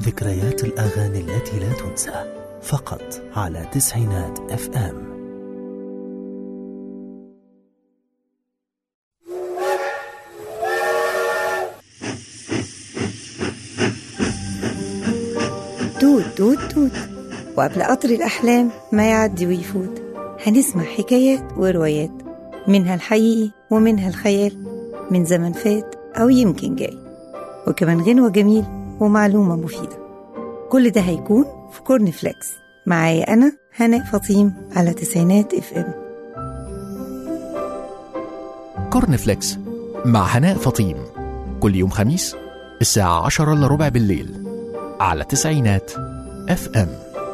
ذكريات الأغاني التي لا تنسى فقط على تسعينات اف ام توت توت توت وقبل قطر الأحلام ما يعدي ويفوت هنسمع حكايات وروايات منها الحقيقي ومنها الخيال من زمن فات أو يمكن جاي وكمان غنوة جميل ومعلومة مفيدة كل ده هيكون في كورن فليكس معايا أنا هناء فطيم على تسعينات اف ام كورن فليكس مع هناء فطيم كل يوم خميس الساعة عشرة إلا ربع بالليل على تسعينات اف ام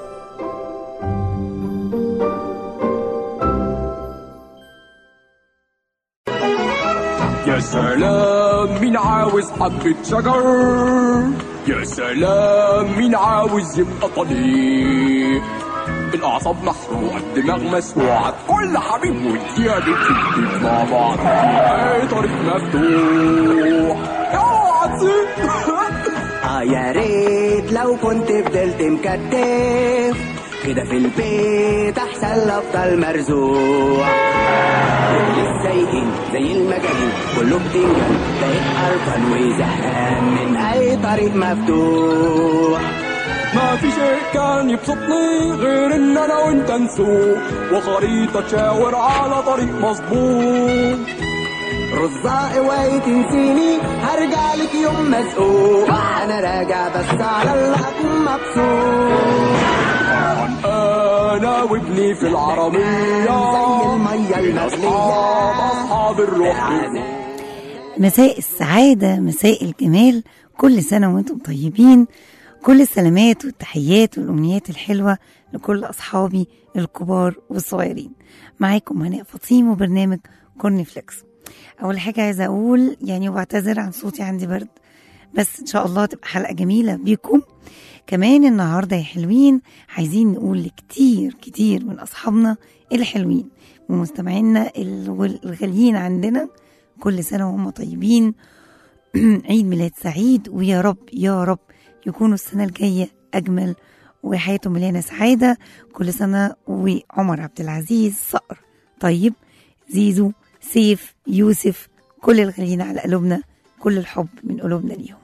يا سلام مين عاوز حبة شجر يا سلام مين عاوز يبقى طليق الأعصاب محروقة الدماغ مسروعة كل حبيب وديها بتكتب مع بعض أي طريق مفتوح اوعى تسيب اه يا ريت لو كنت فضلت مكتف كده في البيت احسن لا افضل مرزوع السايقين زي المجانين كله بتنجان بقيت قرفان وزهقان من اي طريق مفتوح ما في شيء كان يبسطني غير ان انا وانت نسوق وخريطة تشاور على طريق مظبوط رزاقي واي تنسيني هرجع لك يوم مسؤول انا راجع بس على اللي اكون مبسوط انا وابني في العربية زي المية اصحاب المغلية اصحاب الروح مساء السعادة مساء الجمال كل سنة وانتم طيبين كل السلامات والتحيات والأمنيات الحلوة لكل أصحابي الكبار والصغيرين معاكم هناء فطيم وبرنامج كورني فليكس أول حاجة عايزة أقول يعني وبعتذر عن صوتي عندي برد بس إن شاء الله تبقى حلقة جميلة بيكم كمان النهاردة يا حلوين عايزين نقول لكتير كتير من أصحابنا الحلوين ومستمعينا ال- الغاليين عندنا كل سنة وهم طيبين عيد ميلاد سعيد ويا رب يا رب يكونوا السنة الجاية أجمل وحياتهم مليانة سعادة كل سنة وعمر عبد العزيز صقر طيب زيزو سيف يوسف كل الغاليين على قلوبنا كل الحب من قلوبنا ليهم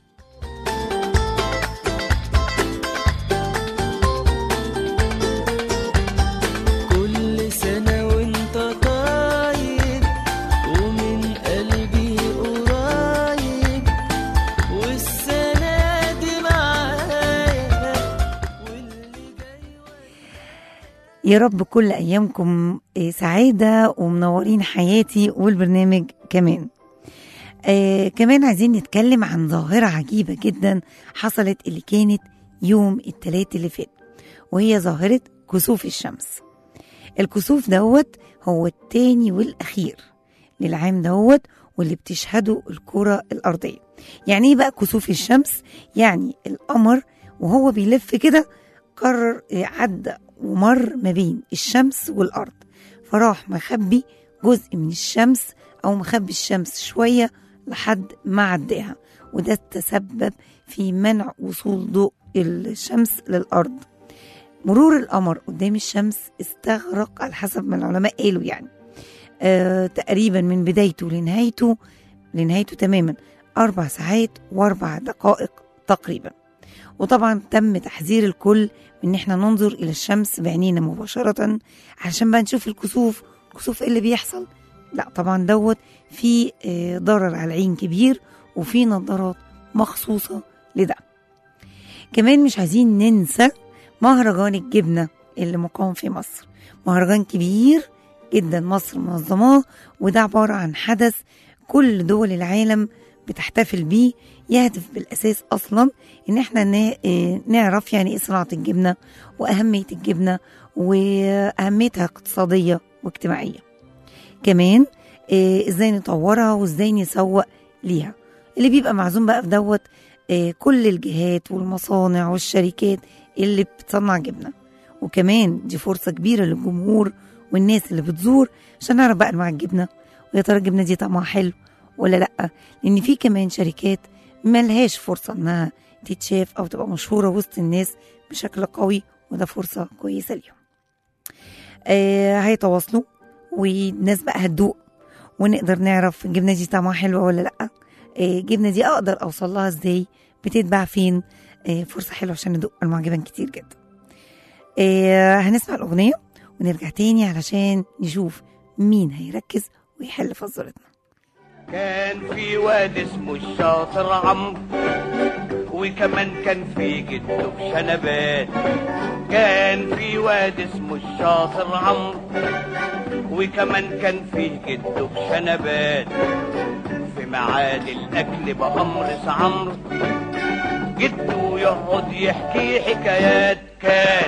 كل سنة وانت طيب ومن قلبي قريب والسنة دي معايا واللي جاي يا رب كل أيامكم آه، سعادة ومنورين حياتي والبرنامج كمان آه كمان عايزين نتكلم عن ظاهرة عجيبة جدا حصلت اللي كانت يوم التلات اللي فات وهي ظاهرة كسوف الشمس الكسوف دوت هو التاني والأخير للعام دوت واللي بتشهده الكرة الأرضية يعني ايه بقى كسوف الشمس يعني القمر وهو بيلف كده قرر آه، عدى ومر ما بين الشمس والأرض فراح مخبي جزء من الشمس أو مخبي الشمس شوية لحد ما عداها وده تسبب في منع وصول ضوء الشمس للأرض مرور القمر قدام الشمس استغرق على حسب ما العلماء قالوا يعني آه تقريبا من بدايته لنهايته لنهايته تماما أربع ساعات وأربع دقائق تقريبا وطبعا تم تحذير الكل من ان احنا ننظر الى الشمس بعينينا مباشرة علشان بقى نشوف الكسوف الكسوف ايه اللي بيحصل لا طبعا دوت في آه، ضرر على العين كبير وفي نظارات مخصوصة لده كمان مش عايزين ننسى مهرجان الجبنة اللي مقام في مصر مهرجان كبير جدا مصر منظماه وده عبارة عن حدث كل دول العالم بتحتفل بيه يهدف بالأساس أصلا إن احنا نا- آه، نعرف يعني إيه صناعة الجبنة وأهمية الجبنة وأهميتها اقتصادية واجتماعية كمان آه، ازاي نطورها وازاي نسوق ليها اللي بيبقى معزوم بقى في دوت آه، كل الجهات والمصانع والشركات اللي بتصنع جبنه وكمان دي فرصه كبيره للجمهور والناس اللي بتزور عشان نعرف بقى انواع الجبنه ويا ترى الجبنه دي طعمها حلو ولا لا لان في كمان شركات ملهاش فرصة إنها تتشاف أو تبقى مشهورة وسط الناس بشكل قوي وده فرصة كويسة ليهم آه هيتواصلوا والناس بقى هتدوق ونقدر نعرف الجبنة دي طعمها حلوة ولا لأ آه الجبنة دي أقدر أوصل لها إزاي بتتباع فين آه فرصة حلوة عشان ندوق أنواع جبن كتير جدا آه هنسمع الأغنية ونرجع تاني علشان نشوف مين هيركز ويحل فزورتنا كان في واد اسمه الشاطر عمرو وكمان كان في جده بشنبات كان في واد اسمه الشاطر عمرو وكمان كان فيه جده بشنبات في ميعاد الاكل بأمر عمرو جده يقعد يحكي حكايات كان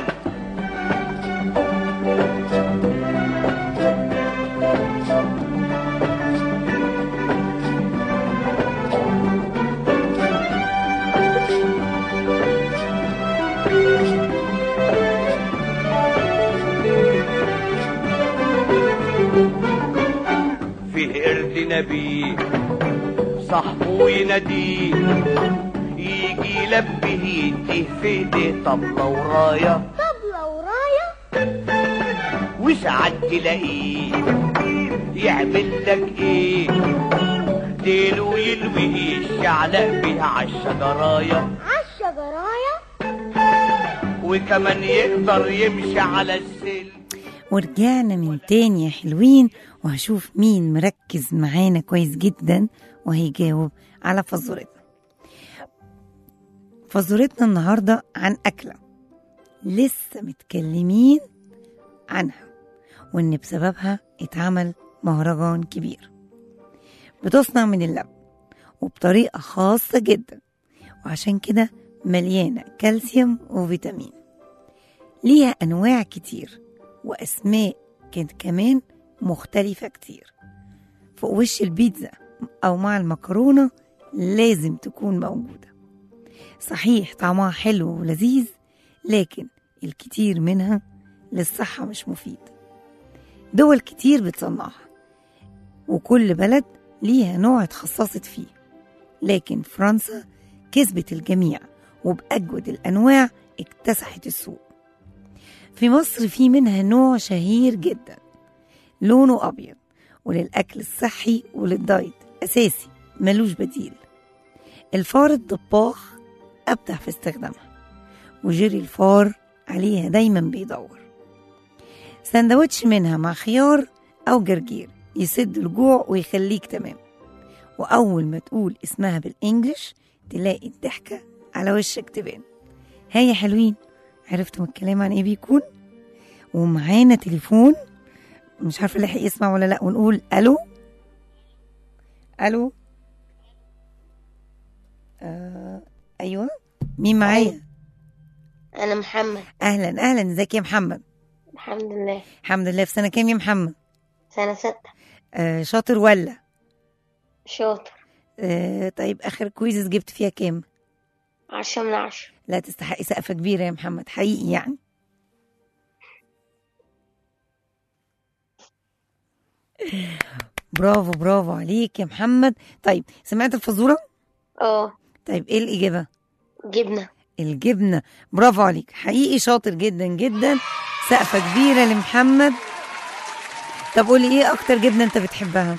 فيه قرد نبي صاحبه يناديه يجي يلبيه يديه في ايديه طبلة وراية طبلة وراية وساعات تلاقيه يعمل لك ايه ديله يلويه الشعلق بيها عالشجراية عالشجراية وكمان يقدر يمشي على السلم ورجعنا من تاني يا حلوين وهشوف مين مركز معانا كويس جدا وهيجاوب على فزورتنا فزورتنا النهاردة عن أكلة لسه متكلمين عنها وإن بسببها اتعمل مهرجان كبير بتصنع من اللبن وبطريقة خاصة جدا وعشان كده مليانة كالسيوم وفيتامين ليها أنواع كتير وأسماء كانت كمان مختلفة كتير فوق وش البيتزا أو مع المكرونة لازم تكون موجودة صحيح طعمها حلو ولذيذ لكن الكتير منها للصحة مش مفيد دول كتير بتصنعها وكل بلد ليها نوع اتخصصت فيه لكن فرنسا كسبت الجميع وبأجود الأنواع اكتسحت السوق في مصر في منها نوع شهير جدا لونه أبيض وللأكل الصحي وللدايت أساسي ملوش بديل الفار الطباخ أبدع في استخدامها وجري الفار عليها دايما بيدور سندوتش منها مع خيار أو جرجير يسد الجوع ويخليك تمام وأول ما تقول اسمها بالإنجلش تلاقي الضحكة على وشك تبان هيا حلوين عرفتم الكلام عن ايه بيكون ومعانا تليفون مش عارفه لحق يسمع ولا لا ونقول الو الو آه ايوه مين معايا أنا محمد اهلا اهلا ازيك يا محمد الحمد لله الحمد لله في سنه كام يا محمد سنة ستة آه شاطر ولا شاطر آه طيب اخر كويزز جبت فيها كام عشرة من عشرة لا تستحقي سقفه كبيره يا محمد حقيقي يعني برافو برافو عليك يا محمد طيب سمعت الفزوره اه طيب ايه الاجابه جبنة الجبنه برافو عليك حقيقي شاطر جدا جدا سقفه كبيره لمحمد طب قولي ايه اكتر جبنه انت بتحبها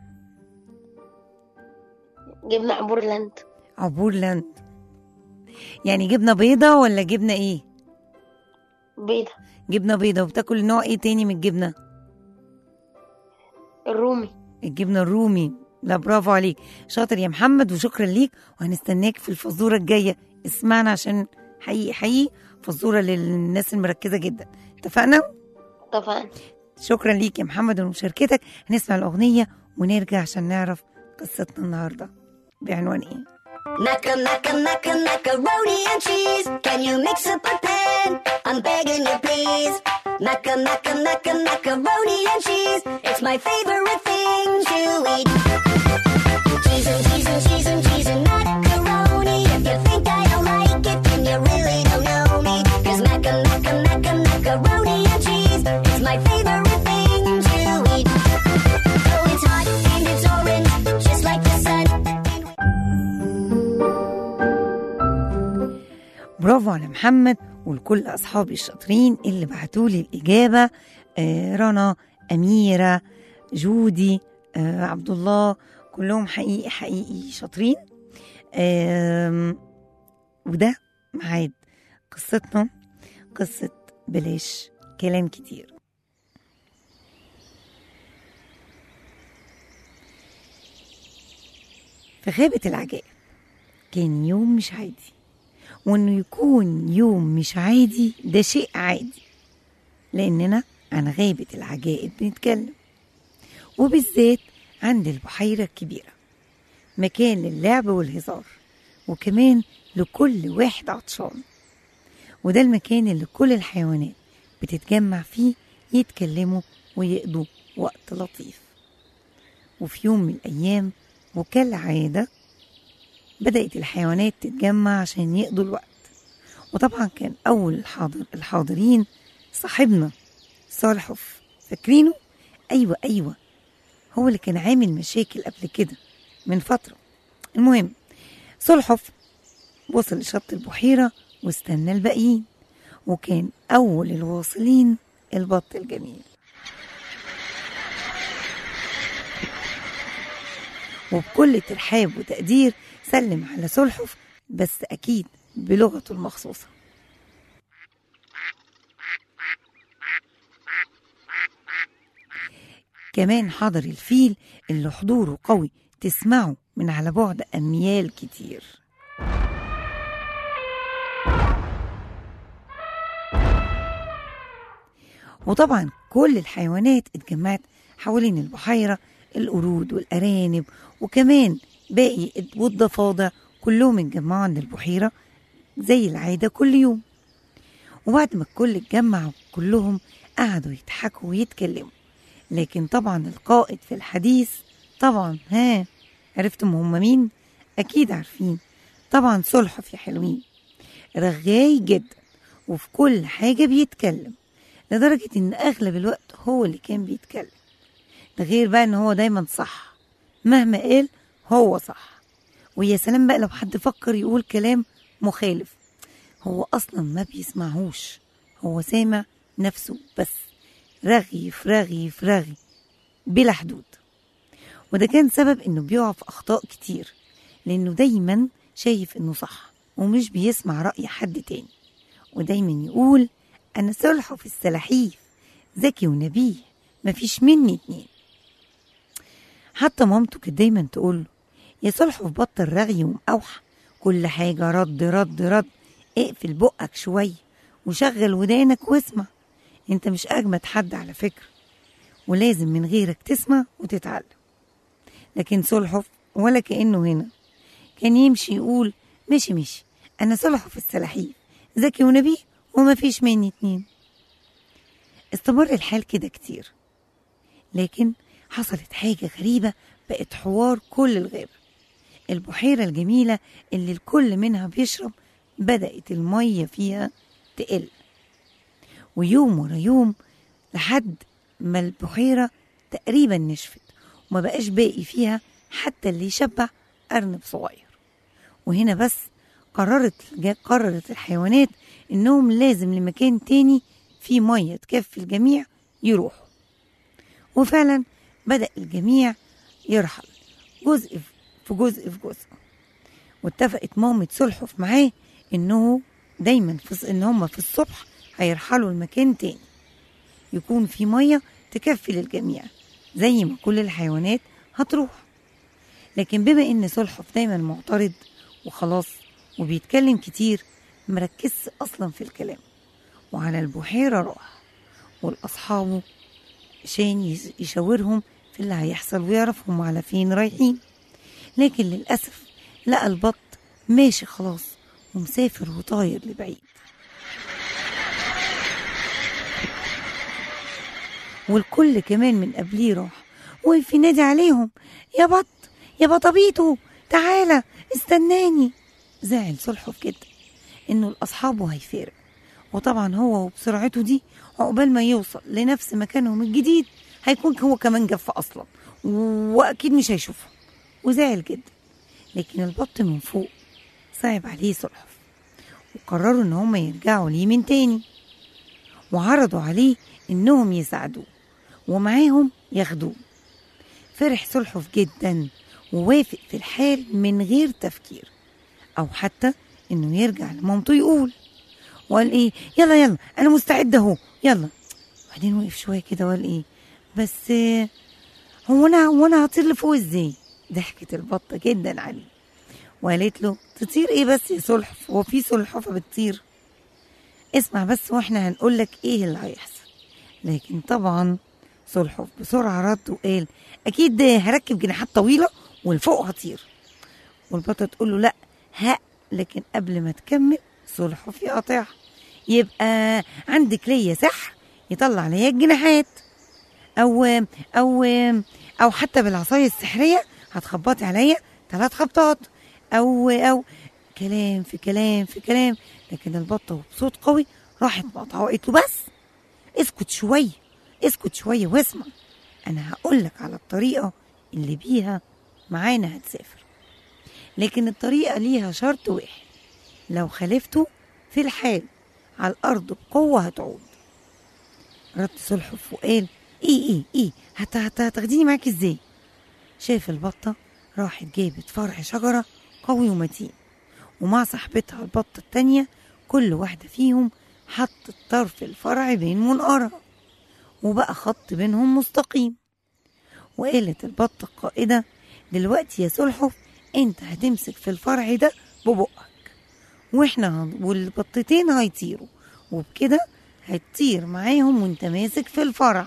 جبنة عبورلاند عبور لاند يعني جبنه بيضه ولا جبنه ايه بيضة جبنه بيضه وبتاكل نوع ايه تاني من الجبنه الرومي الجبنه الرومي لا برافو عليك شاطر يا محمد وشكرا ليك وهنستناك في الفزوره الجايه اسمعنا عشان حقيقي حقيقي فزوره للناس المركزه جدا اتفقنا اتفقنا شكرا ليك يا محمد ومشاركتك هنسمع الاغنيه ونرجع عشان نعرف قصتنا النهارده بعنوان ايه Maca, maca, maca, macaroni and cheese. Can you mix up a pan? I'm begging you, please. Maca, maca, maca, macaroni and cheese. It's my favorite thing to eat. Cheese and cheese and cheese and cheese and macaroni. If you think I don't like it, then you really don't know me. 'Cause maca, maca, maca, macaroni and cheese. It's my favorite thing to eat. Oh, it's hot and it's orange, just like the sun. برافو على محمد ولكل أصحابي الشاطرين اللي بعتولي الإجابة آه رنا أميرة جودي آه عبد الله كلهم حقيقي حقيقي شاطرين آم، وده ميعاد قصتنا قصة بلاش كلام كتير في غابة العجائب كان يوم مش عادي وانه يكون يوم مش عادي ده شيء عادي لاننا عن غابة العجائب بنتكلم وبالذات عند البحيرة الكبيرة مكان للعب والهزار وكمان لكل واحد عطشان وده المكان اللي كل الحيوانات بتتجمع فيه يتكلموا ويقضوا وقت لطيف وفي يوم من الأيام وكالعادة بدأت الحيوانات تتجمع عشان يقضوا الوقت وطبعا كان أول الحاضر الحاضرين صاحبنا صالحف فاكرينه؟ أيوة أيوة هو اللي كان عامل مشاكل قبل كده من فترة المهم سلحف وصل لشط البحيرة واستنى الباقيين وكان أول الواصلين البط الجميل وبكل ترحاب وتقدير سلم على سلحف بس أكيد بلغته المخصوصة كمان حضر الفيل اللي حضوره قوي تسمعه من على بعد أميال كتير وطبعا كل الحيوانات اتجمعت حوالين البحيرة القرود والأرانب وكمان باقي والضفادع كلهم اتجمعوا عند البحيرة زي العادة كل يوم وبعد ما الكل اتجمع كلهم قعدوا يضحكوا ويتكلموا لكن طبعا القائد في الحديث طبعا ها عرفتم هم مين؟ أكيد عارفين طبعا سلحف يا حلوين رغاي جدا وفي كل حاجة بيتكلم لدرجة إن أغلب الوقت هو اللي كان بيتكلم ده غير بقى إن هو دايما صح مهما قال هو صح ويا سلام بقى لو حد فكر يقول كلام مخالف هو أصلا ما بيسمعهوش هو سامع نفسه بس رغي في رغي في رغي بلا حدود وده كان سبب إنه بيقع في أخطاء كتير لأنه دايما شايف إنه صح ومش بيسمع رأي حد تاني ودايما يقول أنا سلحف السلاحيف ذكي ونبيه مفيش مني اتنين حتى مامته كانت دايما تقول يا سلحف بطل رغي ومقاوحة كل حاجة رد رد رد اقفل بقك شوية وشغل ودانك واسمع انت مش أجمد حد على فكرة ولازم من غيرك تسمع وتتعلم لكن سلحف ولا كأنه هنا كان يمشي يقول مشي مشي أنا سلحف السلاحيف ذكي ونبيه وما فيش مني اتنين استمر الحال كده كتير لكن حصلت حاجة غريبة بقت حوار كل الغابة البحيرة الجميلة اللي الكل منها بيشرب بدأت المية فيها تقل ويوم ورا يوم لحد ما البحيرة تقريبا نشفت وما بقاش باقي فيها حتى اللي يشبع أرنب صغير وهنا بس قررت قررت الحيوانات إنهم لازم لمكان تاني فيه مية تكفي الجميع يروحوا وفعلا بدأ الجميع يرحل جزء في جزء في جزء واتفقت مامة سلحف معاه إنه دايما في إن هما في الصبح هيرحلوا المكان تاني يكون في مية تكفي للجميع زي ما كل الحيوانات هتروح لكن بما إن سلحف دايما معترض وخلاص وبيتكلم كتير مركزش أصلا في الكلام وعلى البحيرة راح والأصحابه عشان يشاورهم في اللي هيحصل ويعرفهم على فين رايحين لكن للأسف لقى البط ماشي خلاص ومسافر وطاير لبعيد والكل كمان من قبليه راح وقف ينادي عليهم يا بط يا بطبيطو تعالى استناني زعل سلحف جدا انه الاصحابه هيفارق وطبعا هو وبسرعته دي عقبال ما يوصل لنفس مكانهم الجديد هيكون هو كمان جف اصلا واكيد مش هيشوفهم وزعل جدا لكن البط من فوق صعب عليه سلحف وقرروا ان هم يرجعوا ليه من تاني وعرضوا عليه انهم يساعدوه ومعاهم ياخدوه فرح سلحف جدا ووافق في الحال من غير تفكير او حتى انه يرجع لمامته يقول وقال ايه يلا يلا انا مستعد اهو يلا وبعدين وقف شويه كده وقال ايه بس آه، هو انا هو انا هطير لفوق ازاي ضحكت البطه جدا عليه وقالت له تطير ايه بس يا سلحف هو في سلحفه بتطير اسمع بس واحنا هنقول لك ايه اللي هيحصل لكن طبعا سلحف بسرعه رد وقال اكيد هركب جناحات طويله ولفوق هطير والبطه تقول له لا ها لكن قبل ما تكمل سلحف يقاطعها يبقى عندك ليا سحر يطلع ليا الجناحات او او او حتى بالعصايه السحريه هتخبطي عليا ثلاث خبطات او او كلام في كلام في كلام لكن البطه بصوت قوي راحت مقطعه وقالت له بس اسكت شويه اسكت شويه واسمع انا هقول لك على الطريقه اللي بيها معانا هتسافر لكن الطريقه ليها شرط واحد لو خالفته في الحال على الارض بقوه هتعود رد سلحف وقال ايه ايه ايه هت هت هتاخديني معاك ازاي شاف البطه راحت جابت فرع شجره قوي ومتين ومع صاحبتها البطه التانيه كل واحده فيهم حطت طرف الفرع بين منقارها وبقى خط بينهم مستقيم وقالت البطه القائده دلوقتي يا سلحف انت هتمسك في الفرع ده ببقك واحنا هن- والبطتين هيطيروا وبكده هتطير معاهم وانت ماسك في الفرع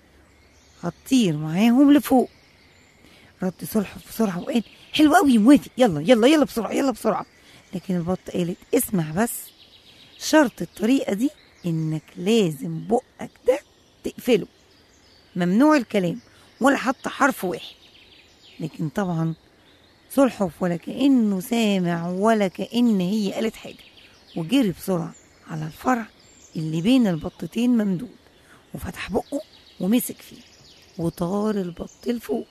هتطير معاهم لفوق رد سلحف بسرعة وقال حلو قوي موافق يلا يلا يلا بسرعة يلا بسرعة لكن البطة قالت اسمع بس شرط الطريقة دي انك لازم بقك ده تقفله ممنوع الكلام ولا حتى حرف واحد لكن طبعا سلحف ولا كأنه سامع ولا كأن هي قالت حاجة وجري بسرعة على الفرع اللي بين البطتين ممدود وفتح بقه ومسك فيه وطار البط لفوق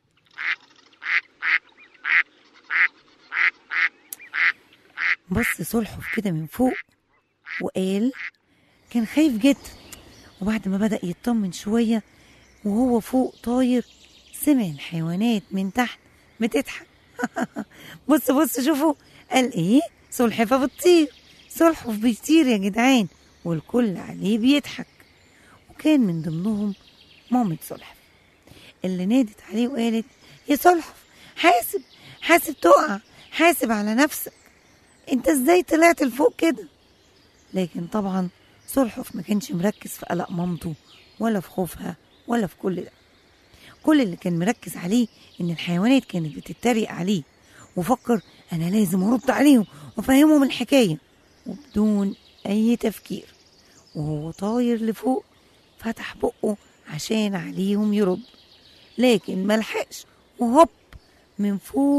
بص سلحف كده من فوق وقال كان خايف جدا وبعد ما بدأ يطمن شوية وهو فوق طاير سمع الحيوانات من تحت بتضحك بص بص شوفوا قال ايه سلحفة بتطير سلحف بيطير يا جدعان والكل عليه بيضحك وكان من ضمنهم مامة سلحف اللي نادت عليه وقالت يا سلحف حاسب حاسب تقع حاسب على نفسك انت ازاي طلعت لفوق كده لكن طبعا سلحف ما كانش مركز في قلق مامته ولا في خوفها ولا في كل ده كل اللي كان مركز عليه ان الحيوانات كانت بتتريق عليه وفكر انا لازم ارد عليهم وافهمهم الحكايه وبدون اي تفكير وهو طاير لفوق فتح بقه عشان عليهم يرد لكن ملحقش وهوب من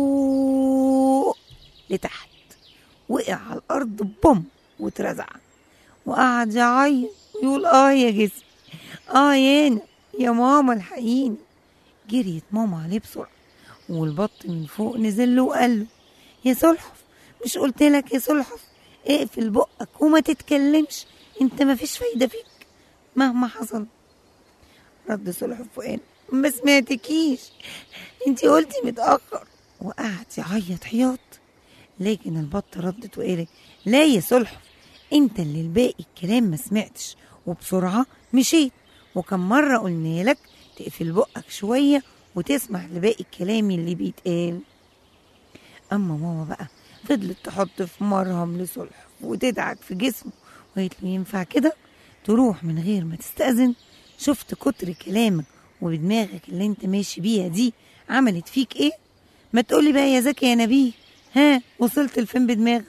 فوق لتحت وقع على الارض بوم واترزع وقعد يعيط ويقول اه يا جسمي اه يانا يا ماما الحقيني جريت ماما عليه بسرعه والبط من فوق نزل له وقال له يا سلحف مش قلت لك يا سلحف اقفل بقك وما تتكلمش انت ما فيش فايده فيك مهما حصل رد سلحف وقال ما سمعتكيش انت قلتي متاخر وقعد يعيط عياط لكن البط ردت وقالت لا يا سلحف انت اللي الباقي الكلام ما سمعتش وبسرعه مشيت وكم مره قلنا لك تقفل بقك شويه وتسمع لباقي الكلام اللي بيتقال اما ماما بقى فضلت تحط في مرهم لسلحف وتدعك في جسمه وقالت له ينفع كده تروح من غير ما تستأذن شفت كتر كلامك وبدماغك اللي انت ماشي بيها دي عملت فيك ايه ما تقولي بقى يا زكي يا نبيه ها وصلت لفين بدماغك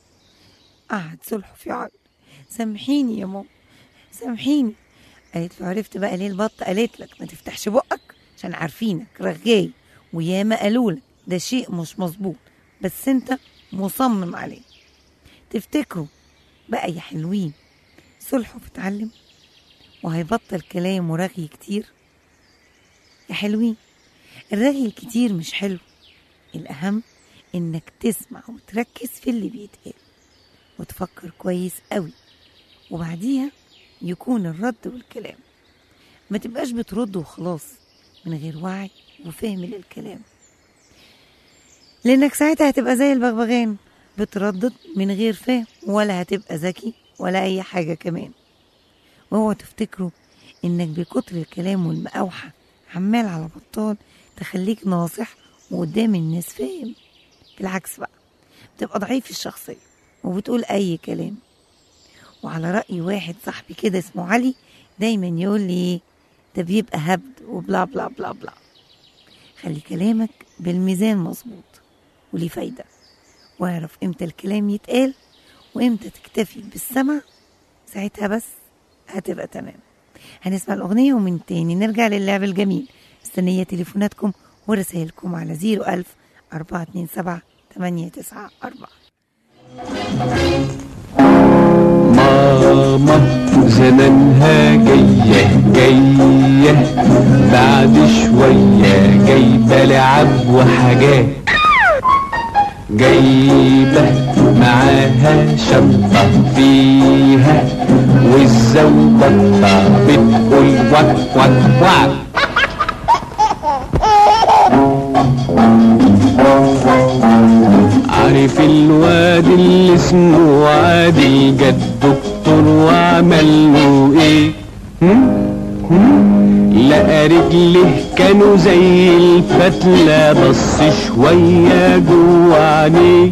قعد سلحف يعيط سامحيني يا ماما سامحيني قالت له عرفت بقى ليه البط قالت لك ما تفتحش بقك عشان عارفينك رغاي وياما قالوا لك ده شيء مش مظبوط بس انت مصمم عليه تفتكروا بقى يا حلوين سلحف اتعلم وهيبطل كلام ورغي كتير يا حلوين الرغي الكتير مش حلو الأهم إنك تسمع وتركز في اللي بيتقال وتفكر كويس قوي وبعديها يكون الرد والكلام ما تبقاش بترد وخلاص من غير وعي وفهم للكلام لانك ساعتها هتبقى زي البغبغان بتردد من غير فهم ولا هتبقى ذكي ولا اي حاجه كمان وهو تفتكروا انك بكتر الكلام والمقاوحه عمال على بطال تخليك ناصح وقدام الناس فاهم بالعكس بقى بتبقى ضعيف الشخصيه وبتقول اي كلام وعلى رأي واحد صاحبي كده اسمه علي دايما يقول لي ايه ده بيبقى هبد وبلا بلا بلا بلا خلي كلامك بالميزان مظبوط وليه فايدة واعرف امتى الكلام يتقال وامتى تكتفي بالسمع ساعتها بس هتبقى تمام هنسمع الأغنية ومن تاني نرجع للعب الجميل مستنية تليفوناتكم ورسائلكم على 01000 427 894 ماما زمانها جاية جاية بعد شوية جايبة لعب وحاجات جايبة معاها شنطة فيها والزوبطة بتقول وك وك وك عارف الواد اللي اسمه عادل جد دكتور وعمل له ايه هم؟ هم؟ لقى رجله كانوا زي الفتلة بص شوية جوه عينيه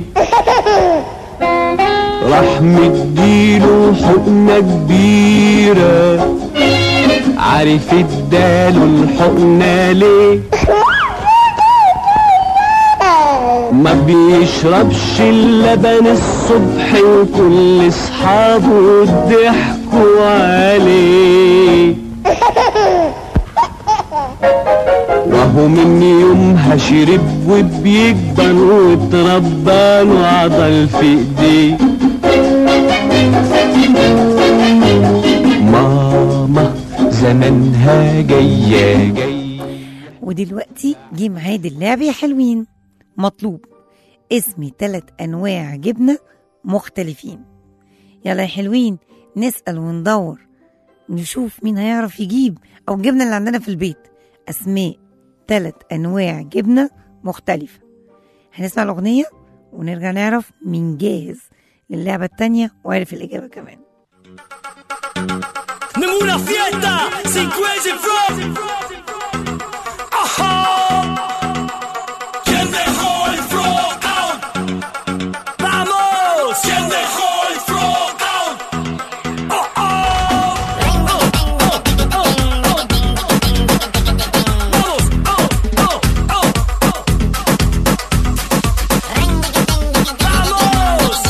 راح مديله حقنة كبيرة عارف اداله الحقنة ليه ما بيشربش اللبن الصبح وكل اصحابه ضحكوا عليه وهو من يومها شرب وبيكبر واتربى له عضل في ايديه ماما زمانها جايه جايه ودلوقتي جه ميعاد اللعب يا حلوين مطلوب اسمي تلات أنواع جبنة مختلفين يلا يا حلوين نسأل وندور نشوف مين هيعرف يجيب أو الجبنة اللي عندنا في البيت أسماء تلات أنواع جبنة مختلفة هنسمع الأغنية ونرجع نعرف مين جاهز للعبة التانية وعرف الإجابة كمان Ninguna fiesta sin Crazy Frog. Ajá. ¿Quién dejó el frog out? Vamos. ¿Quién dejó el frog out? Oh, oh. Vamos. Oh, oh, oh, oh. Vamos.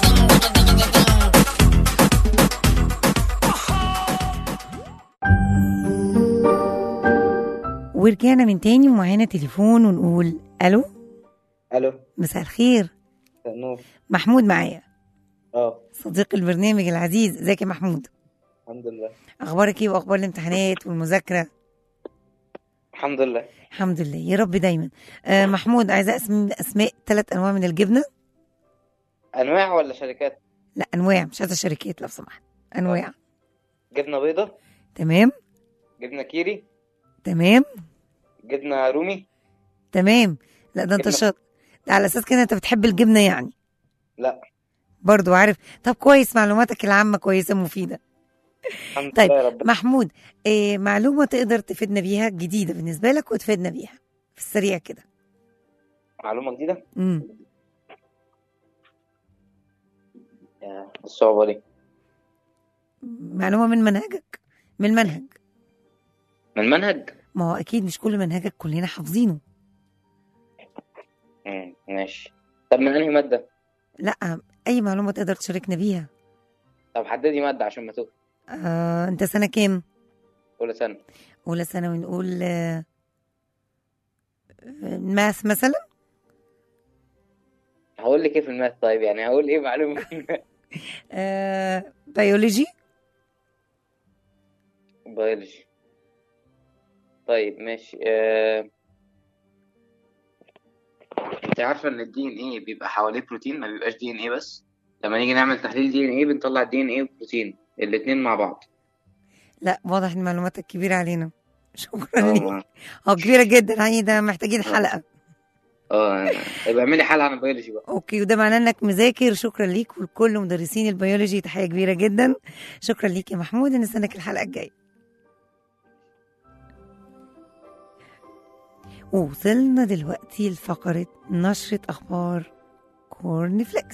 ورجعنا من تاني ومعانا تليفون ونقول ألو الو مساء الخير مساء النور محمود معايا اه صديق البرنامج العزيز ازيك يا محمود الحمد لله اخبارك ايه واخبار الامتحانات والمذاكره الحمد لله الحمد لله يا رب دايما آه محمود عايزه اسم اسماء ثلاث انواع من الجبنه انواع ولا شركات لا انواع مش عايزه شركات لو سمحت انواع جبنه بيضه تمام جبنه كيري تمام جبنه رومي تمام لا ده انت جبنة. شاطر ده على اساس كده انت بتحب الجبنه يعني لا برضو عارف طب كويس معلوماتك العامه كويسه مفيده الحمد طيب لله يا رب محمود إيه معلومه تقدر تفيدنا بيها جديده بالنسبه لك وتفيدنا بيها في السريع كده معلومه جديده امم يا الصعوبه دي معلومه من منهجك من المنهج من المنهج ما هو اكيد مش كل منهجك كلنا حافظينه مم. ماشي طب من انهي ماده لا اي معلومه تقدر تشاركنا بيها طب حددي ماده عشان ما توه آه، انت سنه كام اولى سنه اولى ثانوي نقول آه، ماث مثلا هقول لك ايه في الماث طيب يعني هقول ايه معلومه في الماث آه، بيولوجي بيولوجي طيب ماشي آه... انت عارفه ان الدي ان ايه بيبقى حواليه بروتين ما بيبقاش دي ان ايه بس لما نيجي نعمل تحليل دي ان ايه بنطلع الدي ان ايه والبروتين الاتنين مع بعض لا واضح ان معلوماتك كبيره علينا شكرا اه ليك ما- اه كبيره جدا هي ده محتاجين حلقه اه يبقى اعملي حلقه عن البيولوجي بقى اوكي وده معناه انك مذاكر شكرا ليك ولكل مدرسين البيولوجي تحيه كبيره جدا شكرا ليك يا محمود نستناك الحلقه الجايه ووصلنا دلوقتي لفقره نشره اخبار كورن فليكس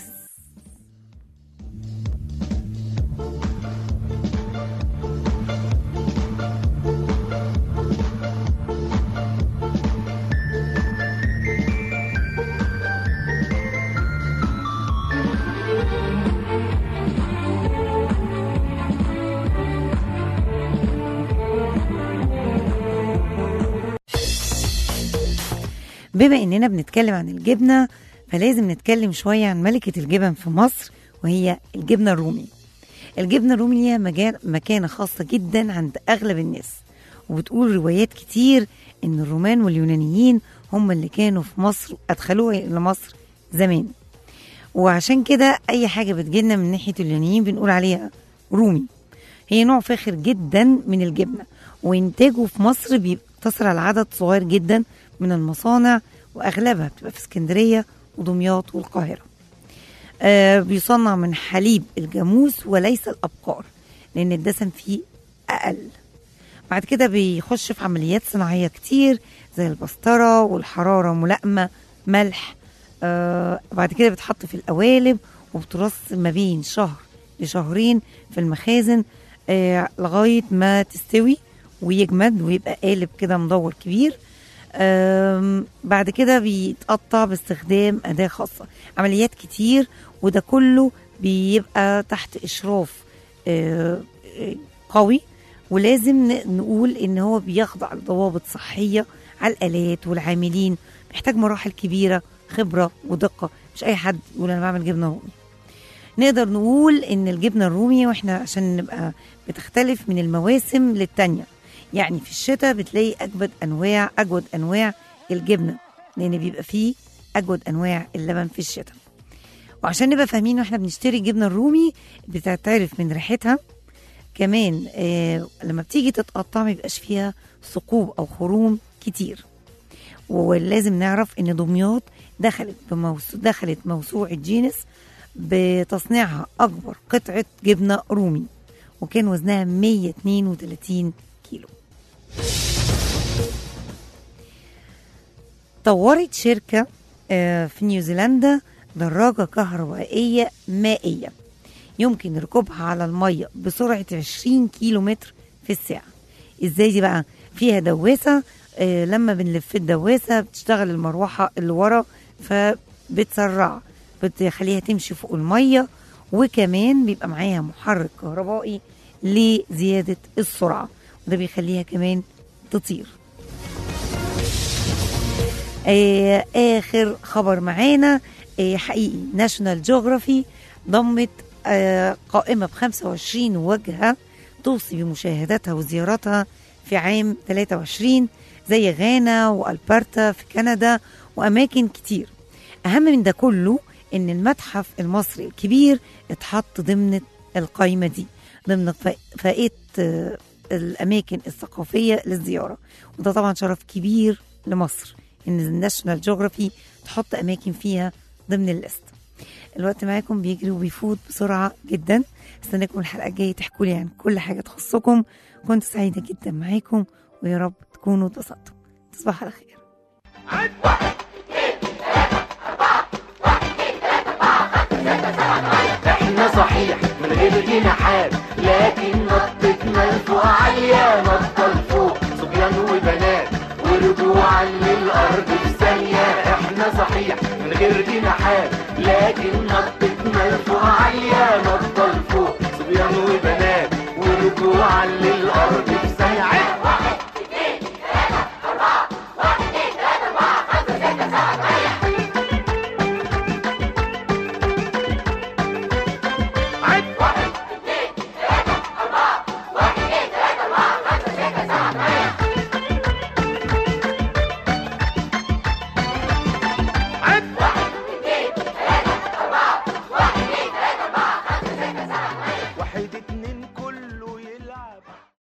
بما اننا بنتكلم عن الجبنه فلازم نتكلم شويه عن ملكه الجبن في مصر وهي الجبنه الرومي الجبنه الرومي ليها مجال مكانه خاصه جدا عند اغلب الناس وبتقول روايات كتير ان الرومان واليونانيين هم اللي كانوا في مصر ادخلوها الى مصر زمان وعشان كده اي حاجه بتجيلنا من ناحيه اليونانيين بنقول عليها رومي هي نوع فاخر جدا من الجبنه وانتاجه في مصر بيقتصر على عدد صغير جدا من المصانع واغلبها بتبقى في اسكندريه ودمياط والقاهره آه بيصنع من حليب الجاموس وليس الابقار لان الدسم فيه اقل بعد كده بيخش في عمليات صناعيه كتير زي البسطره والحراره ملائمه ملح آه بعد كده بتحط في القوالب وبترص ما بين شهر لشهرين في المخازن آه لغايه ما تستوي ويجمد ويبقى قالب كده مدور كبير آم، بعد كده بيتقطع باستخدام أداة خاصة عمليات كتير وده كله بيبقى تحت إشراف آه، آه، قوي ولازم ن- نقول إن هو بيخضع لضوابط صحية على الآلات والعاملين محتاج مراحل كبيرة خبرة ودقة مش أي حد يقول أنا بعمل جبنة رومي نقدر نقول إن الجبنة الرومي وإحنا عشان نبقى بتختلف من المواسم للتانية يعني في الشتاء بتلاقي اجود انواع اجود انواع الجبنه لان بيبقى فيه اجود انواع اللبن في الشتاء وعشان نبقى فاهمين واحنا بنشتري الجبنه الرومي بتعترف من ريحتها كمان آه لما بتيجي تتقطع ما بيبقاش فيها ثقوب او خروم كتير ولازم نعرف ان دمياط دخلت بموسو دخلت موسوعه جينيس بتصنيعها اكبر قطعه جبنه رومي وكان وزنها 132 كيلو طورت شركة آه، في نيوزيلندا دراجة كهربائية مائية يمكن ركوبها على المية بسرعة 20 كيلو متر في الساعة ازاي دي بقى فيها دواسة آه، لما بنلف الدواسة بتشتغل المروحة اللي ورا فبتسرع بتخليها تمشي فوق المية وكمان بيبقى معاها محرك كهربائي لزيادة السرعة وده بيخليها كمان تطير آه آخر خبر معانا آه حقيقي ناشونال جيوغرافي ضمت آه قائمة ب 25 وجهة توصي بمشاهدتها وزيارتها في عام 23 زي غانا والبرتا في كندا وأماكن كتير أهم من ده كله إن المتحف المصري الكبير اتحط ضمن القائمة دي ضمن فا- فائقة آه، الأماكن الثقافية للزيارة وده طبعا شرف كبير لمصر إن الناشونال جيوغرافي تحط أماكن فيها ضمن الليست الوقت معاكم بيجري وبيفوت بسرعة جدا استناكم الحلقة الجاية تحكوا لي عن كل حاجة تخصكم كنت سعيدة جدا معاكم ويا رب تكونوا اتبسطتوا تصبحوا على خير احنا صحيح من غير جناحات لكن نطتنا لفوق عالية نطة لفوق صبيان وبنات ورجوعا للأرض في ثانية احنا صحيح من غير جناحات لكن نطتنا لفوق عالية نطة لفوق صبيان وبنات ورجوعا للأرض في ثانية واحد اثنين ثلاثة أربعة واحد اثنين ثلاثة أربعة خمسة ستة سبعة ثمانية حتت